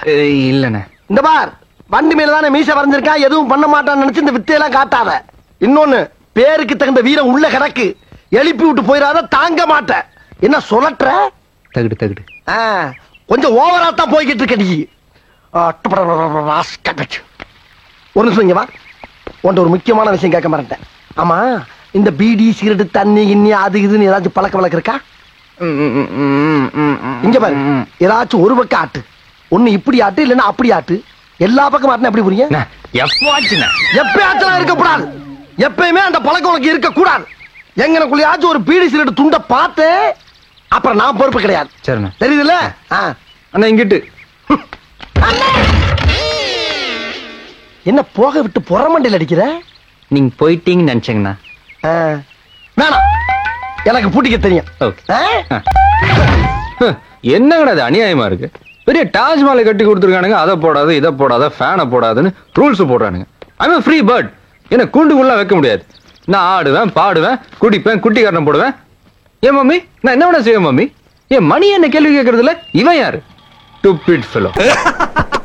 இல்லண்ணே இந்த பார் வண்டி மேல தானே மீச வரைஞ்சிருக்கா எதுவும் பண்ண மாட்டான்னு நினைச்சு இந்த வித்தையெல்லாம் காட்டாத இன்னொன்னு பேருக்கு தகுந்த வீரம் உள்ள கிடக்கு எழுப்பி விட்டு போயிடாத தாங்க மாட்டேன் என்ன சொல்லட்டுற தகுடு தகுடு ஆ, கொஞ்சம் ஓவரா தான் போய்கிட்டு இருக்க நீ ஆ, டபடபடபட, ராஸ்கட். ஒரு நிமிஷம் இங்க வா உன்ட்ட ஒரு முக்கியமான விஷயம் கேட்க மாட்டேன் ஆமா இந்த பீடி சிகரெட் தண்ணி கிண்ணி அது இதுன்னு ஏதாச்சும் பழக்க வழக்கம் இருக்கா இங்க பாரு ஏதாச்சும் ஒரு பக்கம் ஆட்டு ஒண்ணு இப்படி ஆட்டு இல்லைன்னா அப்படி ஆட்டு எல்லா பக்கம் ஆட்டுனா எப்படி புரியும் எப்பாச்சுண்ணே எப்பயாச்சும் இருக்க கூடாது எப்பயுமே அந்த பழக்கம் உனக்கு இருக்க கூடாது எங்கனக்குள்ளயாச்சும் ஒரு பீடி சிகரெட் துண்ட பார்த்து அப்புறம் நான் பொறுப்பு கிடையாது சரிண்ணே தெரியுதுல்ல ஆ. அண்ணா இங்கிட்டு என்ன போக விட்டு புறமண்டையில் அடிக்கிற நீங்க போயிட்டீங்கன்னு நினைச்சேங்கண்ணா ஆ. வேணாம் எனக்கு பூட்டிக்க தெரியும் ஓகே ஆ? என்னங்கடா அது அநியாயமா இருக்கு பெரிய தாஜ்மஹாலை கட்டி கொடுத்துருக்கானுங்க அதை போடாத இதை போடாத ஃபேனை போடாதுன்னு ரூல்ஸ் போடுறானுங்க ஐ ஃப்ரீ பேர்ட் என்ன கூண்டுக்குள்ள வைக்க முடியாது நான் ஆடுவேன் பாடுவேன் குடிப்பேன் குட்டி காரணம் போடுவேன் ஏன் மம்மி நான் என்ன வேணா செய்வேன் மம்மி ஏன் மணி என்ன கேள்வி கேட்கறதுல இவன் யாரு டுப்பிட் ஃபெலோ